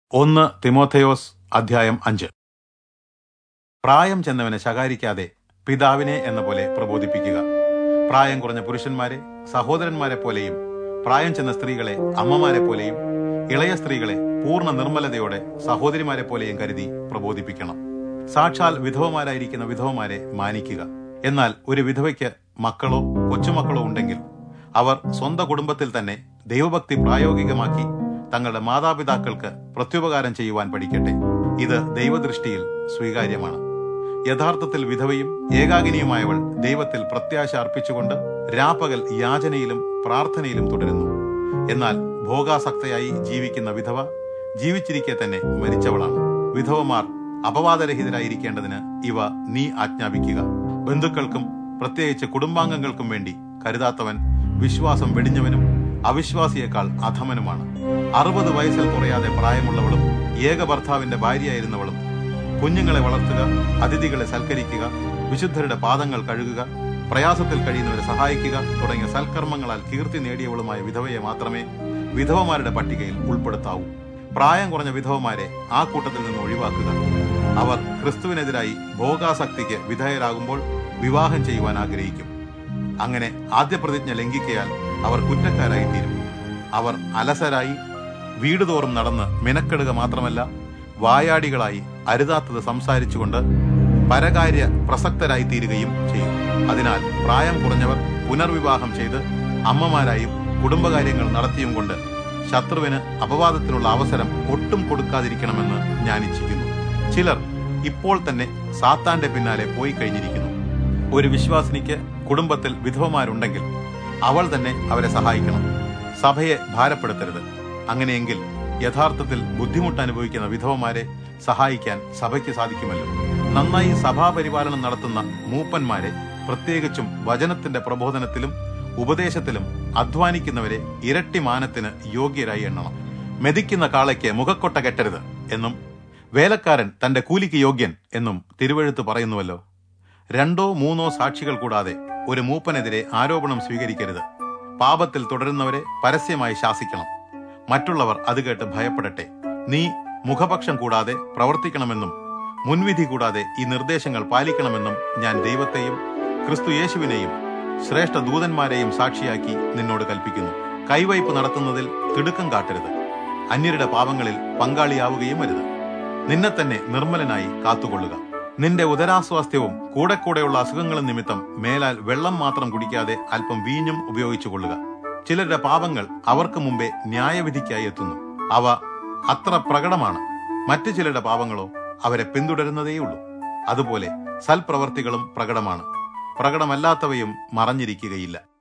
ഒന്ന് തിമോഥെയോസ് അധ്യായം അഞ്ച് പ്രായം ചെന്നവനെ ശകാരിക്കാതെ പിതാവിനെ എന്ന പോലെ പ്രബോധിപ്പിക്കുക പ്രായം കുറഞ്ഞ പുരുഷന്മാരെ സഹോദരന്മാരെ പോലെയും പ്രായം ചെന്ന സ്ത്രീകളെ അമ്മമാരെ പോലെയും ഇളയ സ്ത്രീകളെ പൂർണ്ണ നിർമ്മലതയോടെ സഹോദരിമാരെ പോലെയും കരുതി പ്രബോധിപ്പിക്കണം സാക്ഷാൽ വിധവമാരായിരിക്കുന്ന വിധവമാരെ മാനിക്കുക എന്നാൽ ഒരു വിധവയ്ക്ക് മക്കളോ കൊച്ചുമക്കളോ ഉണ്ടെങ്കിൽ അവർ സ്വന്തം കുടുംബത്തിൽ തന്നെ ദൈവഭക്തി പ്രായോഗികമാക്കി തങ്ങളുടെ മാതാപിതാക്കൾക്ക് പ്രത്യുപകാരം ചെയ്യുവാൻ പഠിക്കട്ടെ ഇത് ദൈവദൃഷ്ടിയിൽ സ്വീകാര്യമാണ് യഥാർത്ഥത്തിൽ വിധവയും ഏകാകിനിയുമായവൾ ദൈവത്തിൽ പ്രത്യാശ അർപ്പിച്ചുകൊണ്ട് രാപ്പകൽ യാചനയിലും പ്രാർത്ഥനയിലും തുടരുന്നു എന്നാൽ ഭോഗാസക്തയായി ജീവിക്കുന്ന വിധവ ജീവിച്ചിരിക്കെ തന്നെ മരിച്ചവളാണ് വിധവമാർ അപവാദരഹിതരായിരിക്കേണ്ടതിന് ഇവ നീ ആജ്ഞാപിക്കുക ബന്ധുക്കൾക്കും പ്രത്യേകിച്ച് കുടുംബാംഗങ്ങൾക്കും വേണ്ടി കരുതാത്തവൻ വിശ്വാസം വെടിഞ്ഞവനും അവിശ്വാസിയേക്കാൾ അധമനുമാണ് അറുപത് വയസ്സിൽ കുറയാതെ പ്രായമുള്ളവളും ഏക ഭർത്താവിന്റെ ഭാര്യയായിരുന്നവളും കുഞ്ഞുങ്ങളെ വളർത്തുക അതിഥികളെ സൽക്കരിക്കുക വിശുദ്ധരുടെ പാദങ്ങൾ കഴുകുക പ്രയാസത്തിൽ കഴിയുന്നവരെ സഹായിക്കുക തുടങ്ങിയ സൽക്കർമ്മങ്ങളാൽ കീർത്തി നേടിയവളുമായ വിധവയെ മാത്രമേ വിധവമാരുടെ പട്ടികയിൽ ഉൾപ്പെടുത്താവൂ പ്രായം കുറഞ്ഞ വിധവമാരെ ആ കൂട്ടത്തിൽ നിന്ന് ഒഴിവാക്കുക അവർ ക്രിസ്തുവിനെതിരായി ഭോഗാസക്തിക്ക് വിധേയരാകുമ്പോൾ വിവാഹം ചെയ്യുവാൻ ആഗ്രഹിക്കും അങ്ങനെ ആദ്യ പ്രതിജ്ഞ ലംഘിക്കയാൽ അവർ കുറ്റക്കാരായി തീരും അവർ അലസരായി വീടുതോറും നടന്ന് മിനക്കെടുക മാത്രമല്ല വായാടികളായി അരുതാത്തത് സംസാരിച്ചുകൊണ്ട് പരകാര്യ പ്രസക്തരായി തീരുകയും ചെയ്യും അതിനാൽ പ്രായം കുറഞ്ഞവർ പുനർവിവാഹം ചെയ്ത് അമ്മമാരായും കുടുംബകാര്യങ്ങൾ നടത്തിയും കൊണ്ട് ശത്രുവിന് അപവാദത്തിനുള്ള അവസരം ഒട്ടും കൊടുക്കാതിരിക്കണമെന്ന് ഞാൻ ഇച്ഛിക്കുന്നു ചിലർ ഇപ്പോൾ തന്നെ സാത്താന്റെ പിന്നാലെ പോയി കഴിഞ്ഞിരിക്കുന്നു ഒരു വിശ്വാസിനിക്ക് കുടുംബത്തിൽ വിധവമാരുണ്ടെങ്കിൽ അവൾ തന്നെ അവരെ സഹായിക്കണം സഭയെ ഭാരപ്പെടുത്തരുത് അങ്ങനെയെങ്കിൽ യഥാർത്ഥത്തിൽ ബുദ്ധിമുട്ട് അനുഭവിക്കുന്ന വിധവമാരെ സഹായിക്കാൻ സഭയ്ക്ക് സാധിക്കുമല്ലോ നന്നായി സഭാപരിപാലനം നടത്തുന്ന മൂപ്പന്മാരെ പ്രത്യേകിച്ചും വചനത്തിന്റെ പ്രബോധനത്തിലും ഉപദേശത്തിലും അധ്വാനിക്കുന്നവരെ ഇരട്ടി മാനത്തിന് യോഗ്യരായി എണ്ണണം മെതിക്കുന്ന കാളയ്ക്ക് മുഖക്കൊട്ട കെട്ടരുത് എന്നും വേലക്കാരൻ തന്റെ കൂലിക്ക് യോഗ്യൻ എന്നും തിരുവഴുത്ത് പറയുന്നുവല്ലോ രണ്ടോ മൂന്നോ സാക്ഷികൾ കൂടാതെ ഒരു മൂപ്പനെതിരെ ആരോപണം സ്വീകരിക്കരുത് പാപത്തിൽ തുടരുന്നവരെ പരസ്യമായി ശാസിക്കണം മറ്റുള്ളവർ അത് കേട്ട് ഭയപ്പെടട്ടെ നീ മുഖപക്ഷം കൂടാതെ പ്രവർത്തിക്കണമെന്നും മുൻവിധി കൂടാതെ ഈ നിർദ്ദേശങ്ങൾ പാലിക്കണമെന്നും ഞാൻ ദൈവത്തെയും ക്രിസ്തു യേശുവിനെയും ശ്രേഷ്ഠ ദൂതന്മാരെയും സാക്ഷിയാക്കി നിന്നോട് കൽപ്പിക്കുന്നു കൈവയ്പ് നടത്തുന്നതിൽ തിടുക്കം കാട്ടരുത് അന്യരുടെ പാപങ്ങളിൽ പങ്കാളിയാവുകയും അരുത് നിന്നെ തന്നെ നിർമ്മലനായി കാത്തുകൊള്ളുക നിന്റെ ഉദരാസ്വാസ്ഥ്യവും കൂടെ കൂടെയുള്ള അസുഖങ്ങളും നിമിത്തം മേലാൽ വെള്ളം മാത്രം കുടിക്കാതെ അല്പം വീഞ്ഞും ഉപയോഗിച്ചു കൊള്ളുക ചിലരുടെ പാപങ്ങൾ അവർക്ക് മുമ്പേ ന്യായവിധിക്കായി എത്തുന്നു അവ അത്ര പ്രകടമാണ് മറ്റു ചിലരുടെ പാപങ്ങളോ അവരെ പിന്തുടരുന്നതേയുള്ളൂ അതുപോലെ സൽപ്രവർത്തികളും പ്രകടമാണ് പ്രകടമല്ലാത്തവയും മറഞ്ഞിരിക്കുകയില്ല